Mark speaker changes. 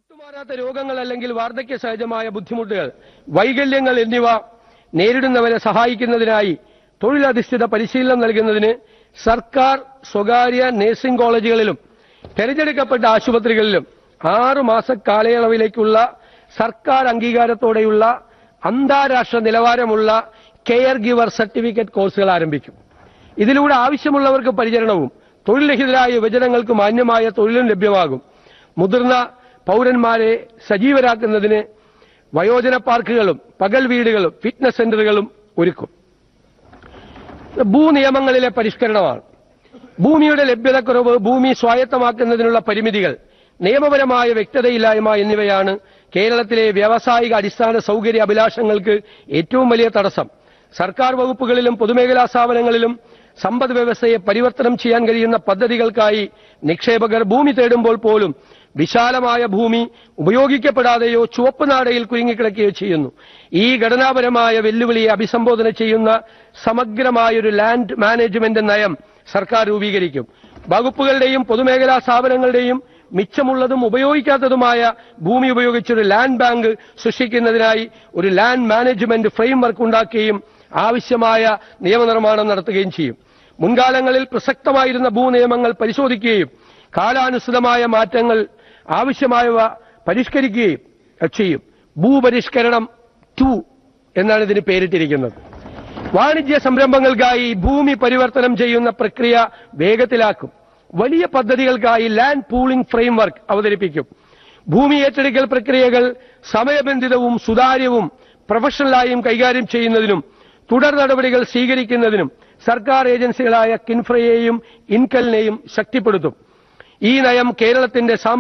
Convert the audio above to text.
Speaker 1: വിട്ടുമാറാത്ത രോഗങ്ങൾ അല്ലെങ്കിൽ വാർദ്ധക്യ സഹജമായ ബുദ്ധിമുട്ടുകൾ വൈകല്യങ്ങൾ എന്നിവ നേരിടുന്നവരെ സഹായിക്കുന്നതിനായി തൊഴിലധിഷ്ഠിത പരിശീലനം നൽകുന്നതിന് സർക്കാർ സ്വകാര്യ നഴ്സിംഗ് കോളേജുകളിലും തെരഞ്ഞെടുക്കപ്പെട്ട ആശുപത്രികളിലും ആറു മാസ കാലയളവിലേക്കുള്ള സർക്കാർ അംഗീകാരത്തോടെയുള്ള അന്താരാഷ്ട്ര നിലവാരമുള്ള കെയർ ഗിവർ സർട്ടിഫിക്കറ്റ് കോഴ്സുകൾ ആരംഭിക്കും ഇതിലൂടെ ആവശ്യമുള്ളവർക്ക് പരിചരണവും തൊഴിൽരഹിതരായ യുവജനങ്ങൾക്ക് മാന്യമായ തൊഴിലും ലഭ്യമാകും മുതിർന്ന പൗരന്മാരെ സജീവരാക്കുന്നതിന് വയോജന പാർക്കുകളും പകൽ വീടുകളും ഫിറ്റ്നസ് സെന്ററുകളും ഒരുക്കും ഭൂനിയമങ്ങളിലെ പരിഷ്കരണമാണ് ഭൂമിയുടെ ലഭ്യതക്കുറവ് ഭൂമി സ്വായത്തമാക്കുന്നതിനുള്ള പരിമിതികൾ നിയമപരമായ വ്യക്തതയില്ലായ്മ എന്നിവയാണ് കേരളത്തിലെ വ്യാവസായിക അടിസ്ഥാന സൗകര്യ അഭിലാഷങ്ങൾക്ക് ഏറ്റവും വലിയ തടസ്സം സർക്കാർ വകുപ്പുകളിലും പൊതുമേഖലാ സ്ഥാപനങ്ങളിലും സമ്പദ് വ്യവസ്ഥയെ പരിവർത്തനം ചെയ്യാൻ കഴിയുന്ന പദ്ധതികൾക്കായി നിക്ഷേപകർ ഭൂമി തേടുമ്പോൾ പോലും വിശാലമായ ഭൂമി ഉപയോഗിക്കപ്പെടാതെയോ ചുവപ്പ് നാടയിൽ കുരുങ്ങിക്കിടക്കുകയോ ചെയ്യുന്നു ഈ ഘടനാപരമായ വെല്ലുവിളിയെ അഭിസംബോധന ചെയ്യുന്ന സമഗ്രമായൊരു ലാൻഡ് മാനേജ്മെന്റ് നയം സർക്കാർ രൂപീകരിക്കും വകുപ്പുകളുടെയും പൊതുമേഖലാ സ്ഥാപനങ്ങളുടെയും മിച്ചമുള്ളതും ഉപയോഗിക്കാത്തതുമായ ഭൂമി ഉപയോഗിച്ചൊരു ലാൻഡ് ബാങ്ക് സൃഷ്ടിക്കുന്നതിനായി ഒരു ലാൻഡ് മാനേജ്മെന്റ് ഫ്രെയിംവർക്ക് ഉണ്ടാക്കുകയും ആവശ്യമായ നിയമനിർമ്മാണം നടത്തുകയും ചെയ്യും മുൻകാലങ്ങളിൽ പ്രസക്തമായിരുന്ന ഭൂനിയമങ്ങൾ പരിശോധിക്കുകയും കാലാനുസൃതമായ മാറ്റങ്ങൾ ആവശ്യമായവ പരിഷ്കരിക്കുകയും ചെയ്യും ഭൂപരിഷ്കരണം ടു എന്നാണ് ഇതിന് പേരിട്ടിരിക്കുന്നത് വാണിജ്യ സംരംഭങ്ങൾക്കായി ഭൂമി പരിവർത്തനം ചെയ്യുന്ന പ്രക്രിയ വേഗത്തിലാക്കും വലിയ പദ്ധതികൾക്കായി ലാൻഡ് പൂളിംഗ് ഫ്രെയിംവർക്ക് അവതരിപ്പിക്കും ഭൂമി ഏറ്റെടുക്കൽ പ്രക്രിയകൾ സമയബന്ധിതവും സുതാര്യവും പ്രൊഫഷണലായും കൈകാര്യം ചെയ്യുന്നതിനും തുടർ നടപടികൾ സ്വീകരിക്കുന്നതിനും സർക്കാർ ഏജൻസികളായ കിൻഫ്രയെയും ഇൻകലിനെയും ശക്തിപ്പെടുത്തും ഈ നയം കേരളത്തിന്റെ സാമ്പത്തിക